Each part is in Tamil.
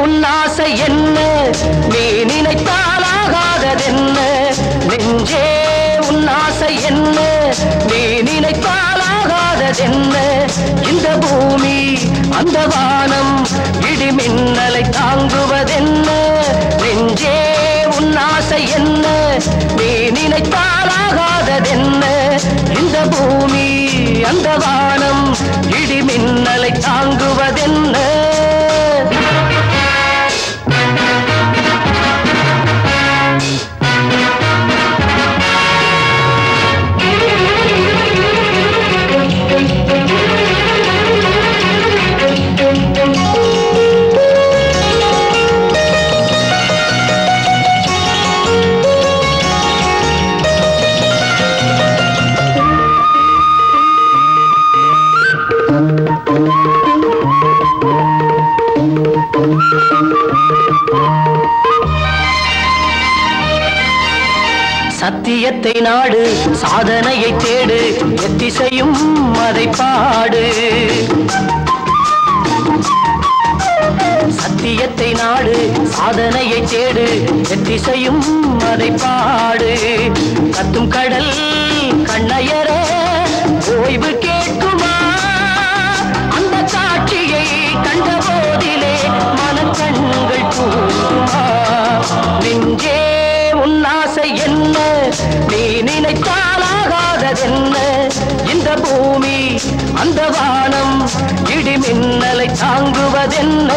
உன் ஆசை என்ன நீ நினைத்தாலாகாததென்ன நெஞ்சே உன் ஆசை என்ன நீ நினைத்தாலாகாததென்ன இந்த பூமி அந்த வானம் இடி மின்னலை தாங்குவதென்ன நெஞ்சே உன் ஆசை என்ன நீ நினைத்தாலாகாததென்ன இந்த பூமி அந்த வானம் இடி மின்னலை தாங்குவதென்ன சத்தியத்தை நாடு சாதனையை தேடு எத்திசையும் அதை பாடு சத்தியத்தை நாடு சாதனையை தேடு எத்திசையும் அதை பாடு கத்தும் கடல் கண்ணயர ஓய்வு கேட்குமா அந்த காட்சியை கண்ட போதிலே மனக்கண்கள் கூடுமா நெஞ்சே உன் ஆசை என்ன நீ நினைத்தாலாகாததென்ன இந்த பூமி அந்த வானம் இடி மின்னலை தாங்குவதென்ன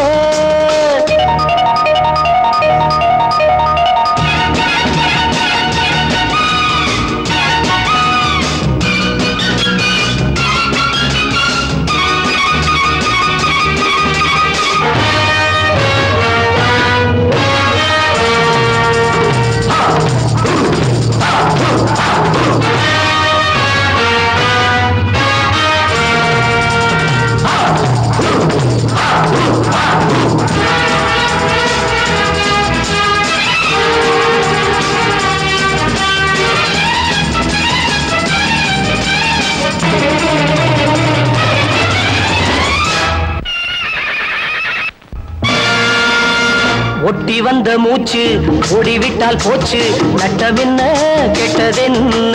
ஒட்டி வந்த மூச்சு ஓடிவிட்டால் போச்சு நட்டமென்ன கெட்டதென்ன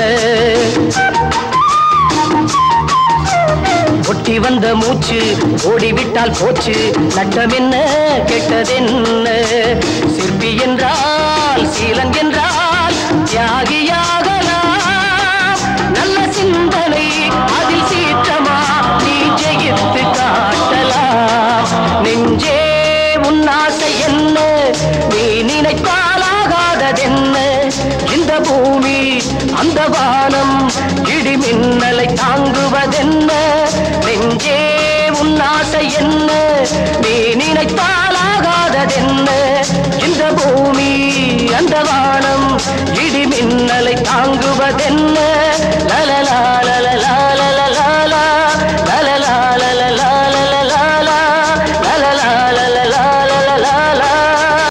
ஒட்டி வந்த மூச்சு ஓடிவிட்டால் போச்சு நட்டமென்ன கெட்டதென்ன சிற்பி என்றால் சீலன் என்றால் தியாகியாகலாம் நல்ல சிந்தனை அதில் சீற்றமா நீ ஜெயித்து காட்டலாம் நெஞ்சே உன் ஆசை என்ன நீ நினைத்தாலாகாததென்ன இந்த பூமி அந்த வானம் இடி மின்னலை தாங்குவதென்ன நெஞ்சே உன் ஆசை என்ன நீ நினைத்தால்